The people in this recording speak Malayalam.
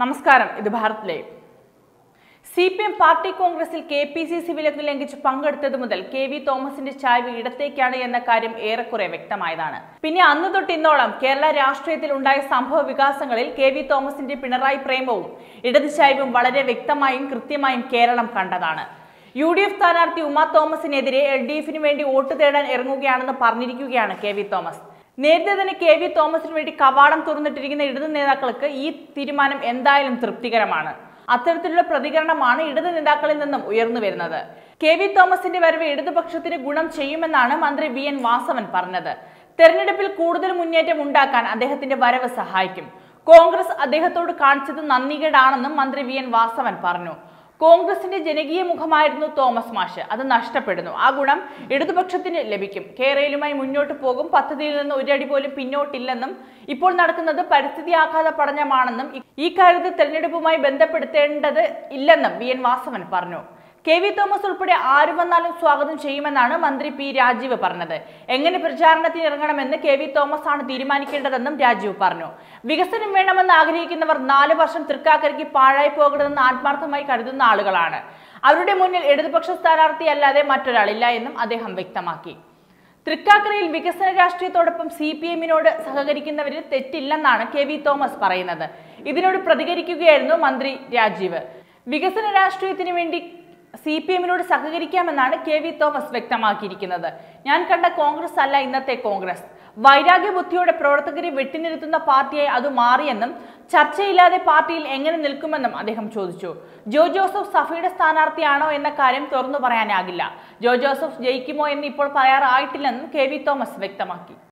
നമസ്കാരം ഇത് Bharat live C P M party കോൺഗ്രസിൽ കെ പി സി സി വിലക്ക് ലംഘിച്ച് പങ്കെടുത്തത് മുതൽ കെ വി തോമസിന്റെ ചായ്വ് ഇടത്തേക്കാണ് എന്ന കാര്യം ഏറെക്കുറെ വ്യക്തമായതാണ് പിന്നെ അന്ന് തൊട്ട് ഇന്നോളം കേരള രാഷ്ട്രീയത്തിൽ ഉണ്ടായ സംഭവ വികാസങ്ങളിൽ കെ വി തോമസിന്റെ പിണറായി പ്രേമവും ഇടത് ചായ്വും വളരെ വ്യക്തമായും കൃത്യമായും കേരളം കണ്ടതാണ് യു ഡി എഫ് സ്ഥാനാർത്ഥി ഉമ തോമസിനെതിരെ എൽ ഡി എഫിന് വേണ്ടി വോട്ട് തേടാൻ ഇറങ്ങുകയാണെന്ന് പറഞ്ഞിരിക്കുകയാണ് കെ വി തോമസ് നേരത്തെ തന്നെ കെ വി തോമസിന് വേണ്ടി കവാടം തുറന്നിട്ടിരിക്കുന്ന ഇടത് നേതാക്കൾക്ക് ഈ തീരുമാനം എന്തായാലും തൃപ്തികരമാണ് അത്തരത്തിലുള്ള പ്രതികരണമാണ് ഇടത് നേതാക്കളിൽ നിന്നും ഉയർന്നു വരുന്നത് കെ വി തോമസിന്റെ വരവ് ഇടതുപക്ഷത്തിന് ഗുണം ചെയ്യുമെന്നാണ് മന്ത്രി വി എൻ വാസവൻ പറഞ്ഞത് തെരഞ്ഞെടുപ്പിൽ കൂടുതൽ മുന്നേറ്റം ഉണ്ടാക്കാൻ അദ്ദേഹത്തിന്റെ വരവ് സഹായിക്കും കോൺഗ്രസ് അദ്ദേഹത്തോട് കാണിച്ചത് നന്ദികേടാണെന്നും മന്ത്രി വി എൻ വാസവൻ പറഞ്ഞു കോൺഗ്രസിന്റെ ജനകീയ മുഖമായിരുന്നു തോമസ് മാഷ് അത് നഷ്ടപ്പെടുന്നു ആ ഗുണം ഇടതുപക്ഷത്തിന് ലഭിക്കും കേരളയുമായി മുന്നോട്ട് പോകും പദ്ധതിയിൽ നിന്ന് ഒരടി പോലും പിന്നോട്ടില്ലെന്നും ഇപ്പോൾ നടക്കുന്നത് പരിസ്ഥിതി ആഘാത പഠനമാണെന്നും ഇ- ഈ കാര്യത്തിൽ തെരഞ്ഞെടുപ്പുമായി ബന്ധപ്പെടുത്തേണ്ടത് ഇല്ലെന്നും വി എൻ വാസവൻ പറഞ്ഞു കെ വി തോമസ് ഉൾപ്പെടെ ആര് വന്നാലും സ്വാഗതം ചെയ്യുമെന്നാണ് മന്ത്രി പി രാജീവ് പറഞ്ഞത് എങ്ങനെ പ്രചാരണത്തിന് ഇറങ്ങണമെന്ന് കെ വി തോമസ് ആണ് തീരുമാനിക്കേണ്ടതെന്നും രാജീവ് പറഞ്ഞു വികസനം വേണമെന്ന് ആഗ്രഹിക്കുന്നവർ നാല് വർഷം തൃക്കാക്കരയ്ക്ക് പാഴായി പോകരുതെന്ന് ആത്മാർത്ഥമായി കരുതുന്ന ആളുകളാണ് അവരുടെ മുന്നിൽ ഇടതുപക്ഷ സ്ഥാനാർത്ഥി അല്ലാതെ മറ്റൊരാളില്ല എന്നും അദ്ദേഹം വ്യക്തമാക്കി തൃക്കാക്കരയിൽ വികസന രാഷ്ട്രീയത്തോടൊപ്പം സി പി എമ്മിനോട് സഹകരിക്കുന്നവരിൽ തെറ്റില്ലെന്നാണ് കെ വി തോമസ് പറയുന്നത് ഇതിനോട് പ്രതികരിക്കുകയായിരുന്നു മന്ത്രി രാജീവ് വികസന രാഷ്ട്രീയത്തിന് വേണ്ടി സി പി എമ്മിനോട് സഹകരിക്കാമെന്നാണ് കെ വി തോമസ് വ്യക്തമാക്കിയിരിക്കുന്നത് ഞാൻ കണ്ട കോൺഗ്രസ് അല്ല ഇന്നത്തെ കോൺഗ്രസ് വൈരാഗ്യ ബുദ്ധിയോടെ പ്രവർത്തകരെ വെട്ടിനിരുത്തുന്ന പാർട്ടിയായി അത് മാറിയെന്നും ചർച്ചയില്ലാതെ പാർട്ടിയിൽ എങ്ങനെ നിൽക്കുമെന്നും അദ്ദേഹം ചോദിച്ചു ജോ ജോസഫ് സഫയുടെ സ്ഥാനാർത്ഥിയാണോ എന്ന കാര്യം തുറന്നു പറയാനാകില്ല ജോ ജോസഫ് ജയിക്കുമോ എന്ന് ഇപ്പോൾ പറയാറായിട്ടില്ലെന്നും കെ വി തോമസ് വ്യക്തമാക്കി